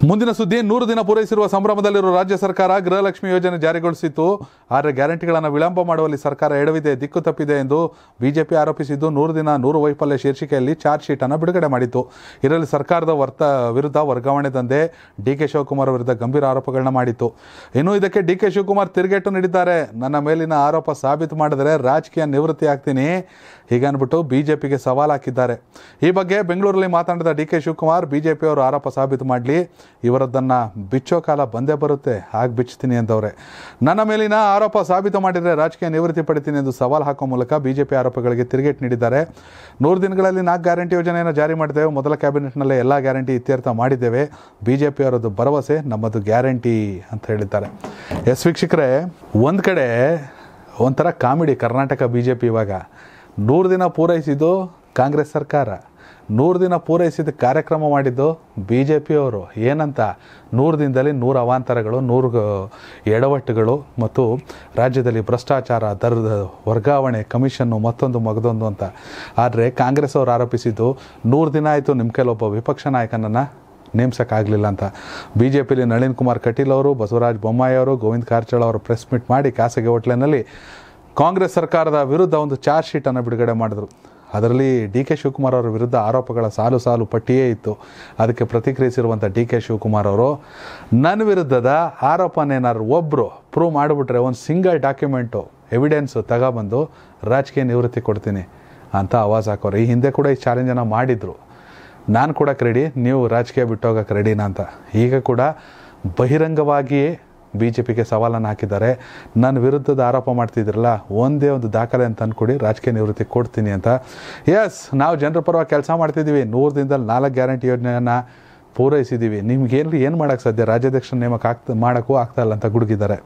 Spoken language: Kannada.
ಮುಂದಿನ ಸುದ್ದಿ ನೂರು ದಿನ ಪೂರೈಸಿರುವ ಸಂಭ್ರಮದಲ್ಲಿರುವ ರಾಜ್ಯ ಸರ್ಕಾರ ಗೃಹಲಕ್ಷ್ಮಿ ಯೋಜನೆ ಜಾರಿಗೊಳಿಸಿತ್ತು ಆದರೆ ಗ್ಯಾರಂಟಿಗಳನ್ನು ವಿಳಂಬ ಮಾಡುವಲ್ಲಿ ಸರ್ಕಾರ ಎಡವಿದೆ ದಿಕ್ಕು ತಪ್ಪಿದೆ ಎಂದು ಬಿಜೆಪಿ ಆರೋಪಿಸಿದ್ದು ನೂರು ದಿನ ನೂರು ವೈಫಲ್ಯ ಶೀರ್ಷಿಕೆಯಲ್ಲಿ ಚಾರ್ಜ್ ಶೀಟ್ ಅನ್ನು ಬಿಡುಗಡೆ ಮಾಡಿತ್ತು ಇದರಲ್ಲಿ ಸರ್ಕಾರದ ವರ್ತ ವಿರುದ್ಧ ವರ್ಗಾವಣೆ ದಂಧೆ ಡಿ ಕೆ ಶಿವಕುಮಾರ್ ವಿರುದ್ಧ ಗಂಭೀರ ಆರೋಪಗಳನ್ನ ಮಾಡಿತ್ತು ಇನ್ನು ಇದಕ್ಕೆ ಡಿ ಕೆ ಶಿವಕುಮಾರ್ ತಿರುಗೇಟು ನೀಡಿದ್ದಾರೆ ನನ್ನ ಮೇಲಿನ ಆರೋಪ ಸಾಬೀತು ಮಾಡಿದರೆ ರಾಜಕೀಯ ನಿವೃತ್ತಿ ಆಗ್ತೀನಿ ಹೀಗನ್ಬಿಟ್ಟು ಬಿಜೆಪಿಗೆ ಸವಾಲು ಹಾಕಿದ್ದಾರೆ ಈ ಬಗ್ಗೆ ಬೆಂಗಳೂರಲ್ಲಿ ಮಾತನಾಡಿದ ಡಿ ಕೆ ಶಿವಕುಮಾರ್ ಬಿಜೆಪಿಯವರು ಆರೋಪ ಸಾಬೀತು ಮಾಡಲಿ ಇವರದ್ದನ್ನು ಬಿಚ್ಚೋ ಕಾಲ ಬಂದೇ ಬರುತ್ತೆ ಹಾಗೆ ಬಿಚ್ತೀನಿ ಎಂದವ್ರೆ ನನ್ನ ಮೇಲಿನ ಆರೋಪ ಸಾಬೀತು ಮಾಡಿದರೆ ರಾಜಕೀಯ ನಿವೃತ್ತಿ ಪಡಿತೀನಿ ಎಂದು ಸವಾಲು ಹಾಕುವ ಮೂಲಕ ಬಿಜೆಪಿ ಆರೋಪಗಳಿಗೆ ತಿರುಗೇಟು ನೀಡಿದ್ದಾರೆ ನೂರು ದಿನಗಳಲ್ಲಿ ನಾಲ್ಕು ಗ್ಯಾರಂಟಿ ಯೋಜನೆಯನ್ನು ಜಾರಿ ಮಾಡಿದ್ದೇವೆ ಮೊದಲ ಕ್ಯಾಬಿನೆಟ್ನಲ್ಲೇ ಎಲ್ಲ ಗ್ಯಾರಂಟಿ ಇತ್ಯರ್ಥ ಮಾಡಿದ್ದೇವೆ ಬಿಜೆಪಿಯವರದ್ದು ಭರವಸೆ ನಮ್ಮದು ಗ್ಯಾರಂಟಿ ಅಂತ ಹೇಳಿದ್ದಾರೆ ಎಸ್ ವೀಕ್ಷಕರೇ ಒಂದು ಕಡೆ ಒಂಥರ comedy Karnataka B J P ಇವಾಗ ನೂರು ದಿನ ಪೂರೈಸಿದ್ದು ಕಾಂಗ್ರೆಸ್ ಸರ್ಕಾರ ನೂರು ದಿನ ಪೂರೈಸಿದ ಕಾರ್ಯಕ್ರಮ ಮಾಡಿದ್ದು ಬಿ ಜೆ ಪಿಯವರು ಏನಂತ ನೂರು ದಿನದಲ್ಲಿ ನೂರು ಅವಾಂತರಗಳು ನೂರು ಎಡವಟ್ಟುಗಳು ಮತ್ತು ರಾಜ್ಯದಲ್ಲಿ ಭ್ರಷ್ಟಾಚಾರ ದರದ ವರ್ಗಾವಣೆ ಕಮಿಷನ್ನು ಮತ್ತೊಂದು ಮಗದೊಂದು ಅಂತ ಆದರೆ ಕಾಂಗ್ರೆಸ್ ಅವರು ಆರೋಪಿಸಿದ್ದು ನೂರು ದಿನ ಆಯಿತು ನಿಮ್ಮ ಕೈಲೊಬ್ಬ ವಿಪಕ್ಷ ನಾಯಕನನ್ನು ನೇಮ್ಸೋಕ್ಕಾಗಲಿಲ್ಲ ಅಂತ ಬಿ ಜೆ ಪಿಲಿ ನಳಿನ್ ಕುಮಾರ್ ಕಟೀಲ್ ಅವರು ಬಸವರಾಜ ಬೊಮ್ಮಾಯಿ ಅವರು ಗೋವಿಂದ ಕಾರಜೋಳ ಅವರು ಪ್ರೆಸ್ ಮೀಟ್ ಮಾಡಿ ಖಾಸಗಿ ಹೋಟ್ಲಿನಲ್ಲಿ ಕಾಂಗ್ರೆಸ್ ಸರ್ಕಾರದ ವಿರುದ್ಧ ಒಂದು ಚಾರ್ಜ್ ಶೀಟನ್ನು ಬಿಡುಗಡೆ ಮಾಡಿದ್ರು ಅದರಲ್ಲಿ ಡಿ ಕೆ ಶಿವಕುಮಾರ್ ಅವರ ವಿರುದ್ಧ ಆರೋಪಗಳ ಸಾಲು ಸಾಲು ಪಟ್ಟಿಯೇ ಇತ್ತು ಅದಕ್ಕೆ ಪ್ರತಿಕ್ರಿಯಿಸಿರುವಂಥ ಡಿ ಕೆ ಶಿವಕುಮಾರ್ ಅವರು ನನ್ನ ವಿರುದ್ಧದ ಆರೋಪನೇನಾದ್ರು ಒಬ್ಬರು ಪ್ರೂವ್ ಮಾಡಿಬಿಟ್ರೆ ಒಂದು ಸಿಂಗಲ್ ಡಾಕ್ಯುಮೆಂಟು ಎವಿಡೆನ್ಸು ತಗೊಬಂದು ರಾಜಕೀಯ ನಿವೃತ್ತಿ ಕೊಡ್ತೀನಿ ಅಂತ ಆವಾಜ್ ಹಾಕೋರು ಈ ಹಿಂದೆ ಕೂಡ ಈ ಚಾಲೆಂಜನ್ನು ಮಾಡಿದರು ನಾನು ಕೊಡೋಕೆ ರೆಡಿ ನೀವು ರಾಜಕೀಯ ಬಿಟ್ಟೋಗಕ್ಕೆ ರೆಡಿನಾ ಅಂತ ಈಗ ಕೂಡ ಬಹಿರಂಗವಾಗಿಯೇ ಬಿ ಜೆ ಪಿಗೆ ಸವಾಲನ್ನು ಹಾಕಿದ್ದಾರೆ ನನ್ನ ವಿರುದ್ಧದ ಆರೋಪ ಮಾಡ್ತಿದ್ರಲ್ಲ ಒಂದೇ ಒಂದು ದಾಖಲೆ ಅಂತ ಅಂದ್ಕೊಡಿ ರಾಜಕೀಯ ನಿವೃತ್ತಿ ಕೊಡ್ತೀನಿ ಅಂತ ಎಸ್ ನಾವು ಜನರ ಪರವಾಗಿ ಕೆಲಸ ಮಾಡ್ತಿದ್ದೀವಿ ನೂರು ದಿನದಲ್ಲಿ ನಾಲ್ಕು ಗ್ಯಾರಂಟಿ ಯೋಜನೆಯನ್ನು ಪೂರೈಸಿದ್ದೀವಿ ನಿಮ್ಗೇನು ಏನು ಮಾಡೋಕ್ಕೆ ಸಾಧ್ಯ ರಾಜ್ಯಾಧ್ಯಕ್ಷ ನೇಮಕ ಆಗ್ತಾ ಮಾಡೋಕ್ಕೂ ಆಗ್ತಾ ಇಲ್ಲ ಅಂತ ಗುಡುಗಿದ್ದಾರೆ